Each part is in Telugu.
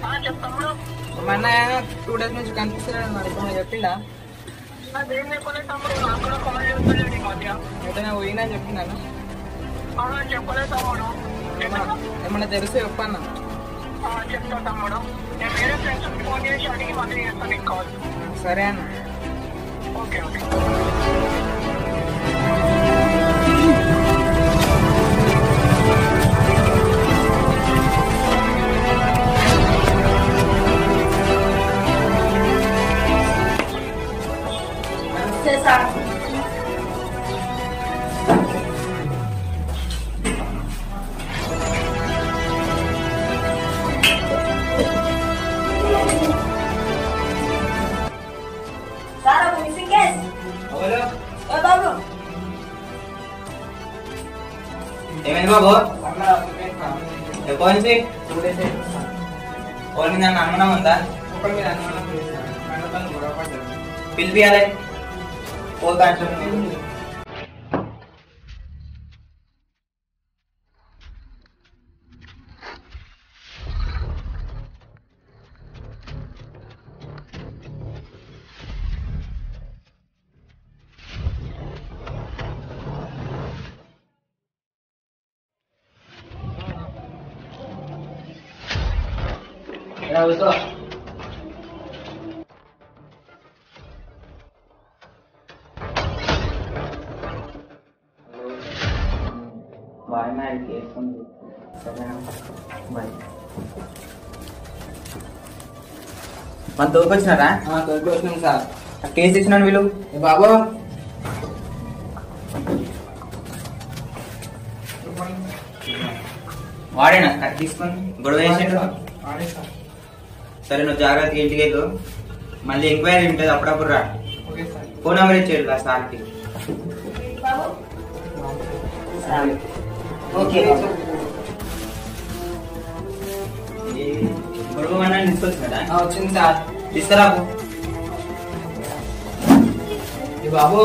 చెప్తాము మా అన్నయ్య టూ డేస్ నుంచి కనిపిస్తున్నాడు మరి ఇప్పుడు చెప్పిండా అదేం చెప్పలేదు తమ్ముడు నాకు కూడా కాల్ చేస్తలేడు ఈ మధ్య ఎక్కడైనా పోయినా చెప్పిండా ఆ, చెప్పలేదు తమ్ముడు ఏమన్నా ఏమన్నా తెలిస్తే చెప్పన్నా ఆ, చెప్తా తమ్ముడు నేను వేరే ఫ్రెండ్స్ ఫోన్ చేసి అడిగి మళ్ళీ చేస్తాను నీకు కాల్ సరే అన్న ఓకే ఓకే సార్ ఒక మిస్సింగ్ కేస్ ఎవరు ఏ బాబు ఏమైంది బాబు అన్న ఎప్పటి నుంచి టూ డేస్ ఓన్లీ నన్ను అనుమానం ఉందా ఒకరి మీద అనుమానం చేశాను అన్నతో గొడవ పడ్డాను పిలిపియాలి పోతా అంటున్నాను ఇలా కూర్చో. బాయ్ మరి చేసుకుంది సరేనా బాయ్ మన తోకొచ్చినారా దొరికొచ్చినాం సార్ కేసు ఇచ్చినాను వీళ్ళు ఏ బాబు వాడేనా కట్ తీసుకొని గొడవ చేసిండు ఆడే సార్ సరే నువ్వు జాగ్రత్తగా ఇంటికి వెళ్ళు మళ్ళీ ఎంక్వైరీ ఉంటుంది అప్పుడప్పుడు రా ఓకే సార్ ఫోన్ నెంబర్ ఇచ్చేది ఆ సార్కి బాబు ఓకే గొడవ అన్న తీసుకొచ్చినాడా ఆ, వచ్చింది సార్ తీసుకురాకు ఏ బాబు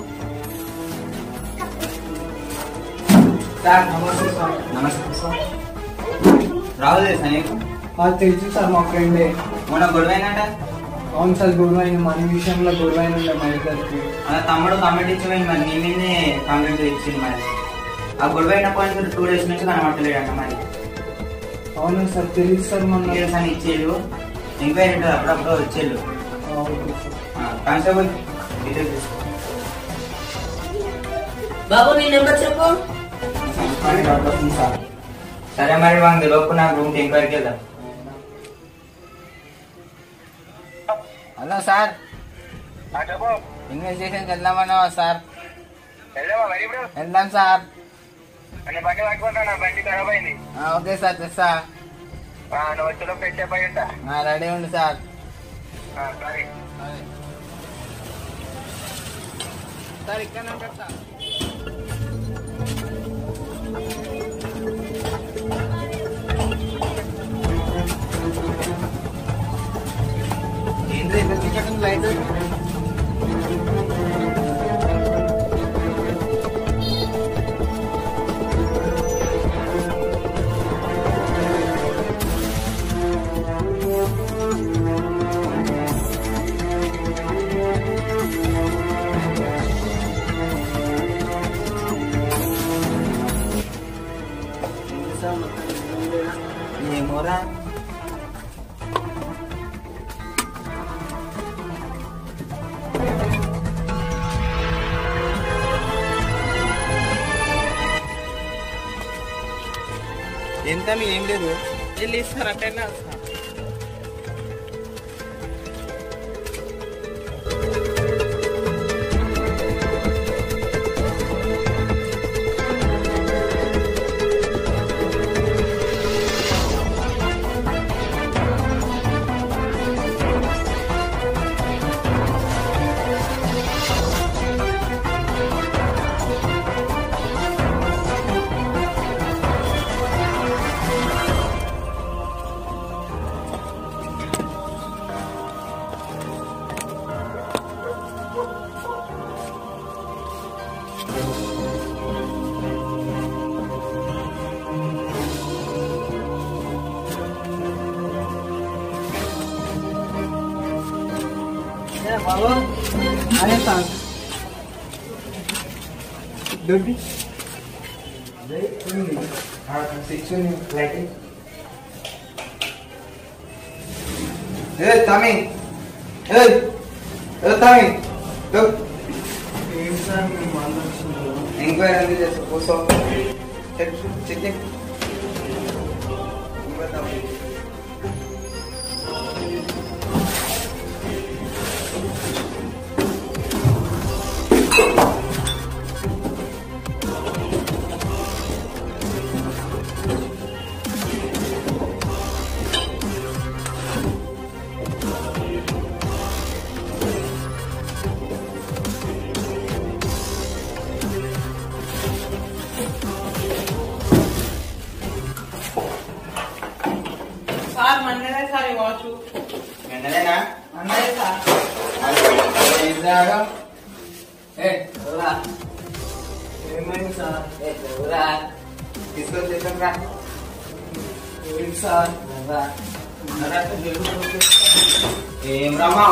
సార్ నమస్తే సార్ నమస్తే సార్ రావు తెలుసా నీకు ఆ, తెలుసు సార్ మా ఫ్రెండే మొన్న గొడవ అయిందంట అవును సార్ గొడవ అయింది మనీ విషయంలో గొడవ అయింది మా ఇద్దరికి అలా తమ్ముడు కంప్లైంట్ ఇచ్చిపోయింది మరి నీ మీదే కంప్లైంట్ ఇచ్చింది మరి ఆ గొడవ అయినప్పటి నుంచి టూ డేస్ నుంచి కనబట్టలేడంట మరి అవును సార్ తెలుసు సార్ మొన్న డీటెయిల్స్ అని ఇచ్చేళ్ళు ఎంక్వైరీ ఉంటుంది అప్పుడప్పుడు వచ్చేళ్ళు ఆ, ఓకే సార్ కానిస్టేబుల్ డీటెయిల్స్ తీసుకో బాబు నీ నెంబర్ చెప్పు కానీ డౌట్ వస్తుంది సార్ సరే మరి వాంగ్ లోపు నాకు రూమ్కి ఎంక్వైరీకి వెళ్దాం హలో సార్ ఆ, చెప్పు ఇన్వెస్టిగేషన్కి వెళ్దామన్నావా సార్ వెళ్ళావా మరి ఇప్పుడు వెళ్దాం సార్ నేను బండి పట్టుకుంటా నా బండి ఖరాబ్ అయింది ఆ, ఓకే సార్ తెస్తా ఆ, నువ్వు వచ్చేలో ఫ్రెష్ అప్ అయి ఉంటా ఆ, రెడీ ఉండు సార్ ఆ, సరే సార్ ఇక్కడ ఉంటారు సార్ ఏంటి ఇన్వెస్టిగేషన్ లైట్ ఏమోరా ఎంత మీ ఏం లేదు వెళ్ళి ఇస్తారు అట్టైనా బాబు అనే సార్ దొడ్డి సిక్స్ లైట్ ఏ తమి ఏ ఏ తమి ఏం సార్ మేము మాట్లాడుతున్నాం ఎంక్వైరీ ఎందుకు చేస్తావు కూర్చో చెక్ చెక్ చెక్ సార్ మన్నదే సార్ ఈ వాచ్ వెంటనేనా అన్నదే సార్ ఏం రాగా ఏ ఎవరా ఏమైంది సార్ ఏ ఎవరా తీసుకొని చేద్దాం రా ఏంటి సార్ ఎవరా ఏం రమ్మా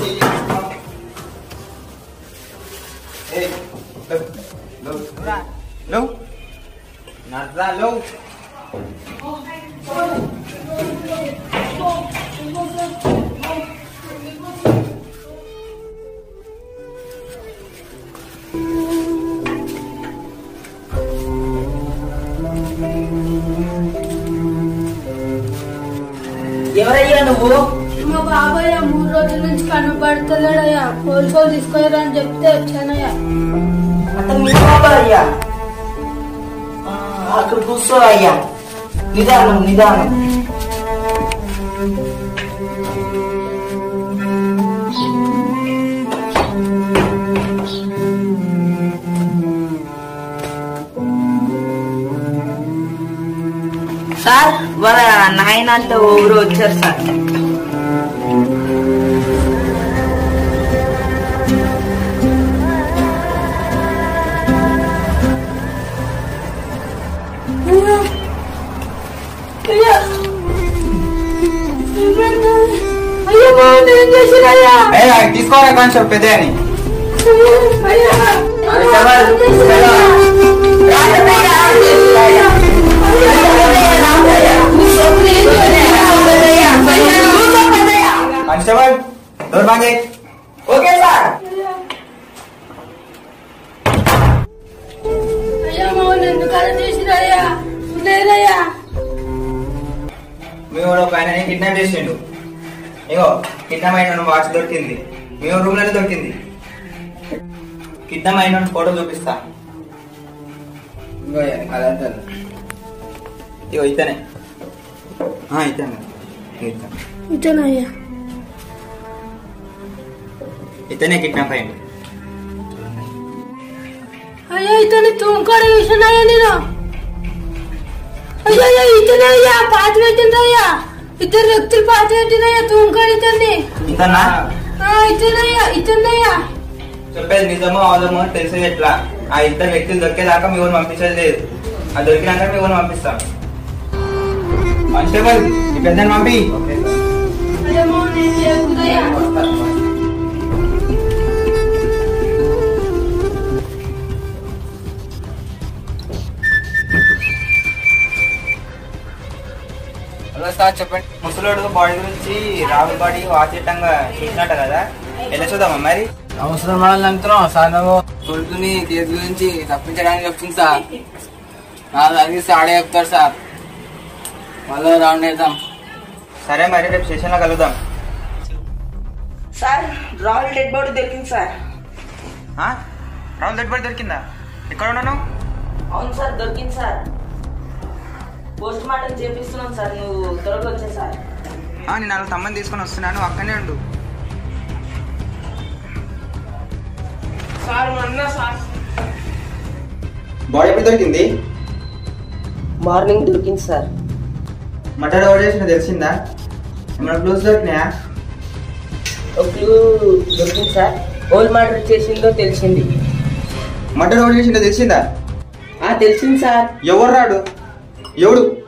లో నర్రా లో ఎవరయ్యా నువ్వు మా బాబాయ్ మూడు రోజుల నుంచి కనపడతలేడయ్యా పోలీసులు తీసుకెళ్ళరా అని చెప్తే వచ్చానయ్యా అతను మీ బాబాయ్ అయ్యా ఆ, అక్కడ కూర్చో అయ్యా నిదానం నిదానం సార్ వాళ్ళ నాయన అంతా ఊరు వచ్చారు సార్ అయ్యా ఏమైంది? అయ్యా బాబు ఏం చేసిరయ్యా తీసుకోరా కొంచెం పెద్ద అని అయ్యా అరే, చవల్, కానిస్టేబుల్ డోర్ బంద్ చేయి ఓకే సార్ అయ్యా మౌన్ ఎందుకు అలా చేసిరయ్యా లేదయ్యా మీ వాడు ఒక ఆయన కిడ్నాప్ చేసిండు ఇగో కిడ్నాప్ అయిన వాచ్ దొరికింది మీ రూమ్ లోనే దొరికింది కిడ్నాప్ అయిన ఫోటో చూపిస్తా ఇంకో అదంతా ఇగో ఇతనే ఆ, ఇతనే ఇతనే. ఇతనయ్యా ఇతనే కిడ్నాప్ అయింది అయ్యా ఇతని తుంకడు చూసినయ్యా నేను అయ్యా అయ్యా ఇతనయ్యా పాత పెట్టిందయ్యా ఇద్దరు వ్యక్తులు పాత పెట్టినయ్యా తుంకడు ఇతన్ని ఇతనా ఆ, ఇతనయ్యా ఇతనయ్యా చెప్పేది నిజమో అవదమో తెలిసేది ఎట్లా ఆ ఇద్దరు వ్యక్తులు దొరికేదాకా మీ ఊరు పంపించేది లేదు ఆ దొరికినాక మీ ఊరు పంపిస్తాం కానిస్టేబుల్ ఈ పెద్దని పంపి అయ్యా మౌన్ ఏం చేయకూడదయ్యా హలో సార్ చెప్పండి ముసలోడు బాడీ గురించి రాహుల్ బాడీ వాచేటంగా చూసినట్ట కదా ఎలా చూద్దామా మరి అవసరం వాళ్ళంతా సార్ నువ్వు కొడుకుని కేసు గురించి తప్పించడానికి చెప్తుంది సార్ నాకు అడిగిస్తే ఆడే చెప్తారు సార్ మళ్ళీ రౌండ్ వేద్దాం సరే మరి రేపు స్టేషన్లో కలుద్దాం సార్ రాహుల్ డెడ్ బాడీ దొరికింది సార్ ఆ? రాహుల్ డెడ్ బాడీ దొరికిందా ఎక్కడ ఉన్నాను అవును సార్ దొరికింది సార్ పోస్ట్ మార్టం చేపిస్తున్నాం సార్ నువ్వు త్వరగా వచ్చే సార్ ఆ, నేను వాళ్ళ తమ్మని తీసుకొని వస్తున్నాను అక్కడనే ఉండు సార్ మొన్న సార్ బాడీ ఎప్పుడు దొరికింది మార్నింగ్ దొరికింది సార్ మటన్ ఎవరు చేసిన తెలిసిందా ఏమైనా క్లూస్ దొరికినాయా ఒక క్లూ దొరికింది సార్ హోల్ మర్డర్ చేసిందో తెలిసింది మటన్ ఎవరు చేసిందో తెలిసిందా ఆ తెలిసింది సార్ ఎవరు రాడు ఎవడు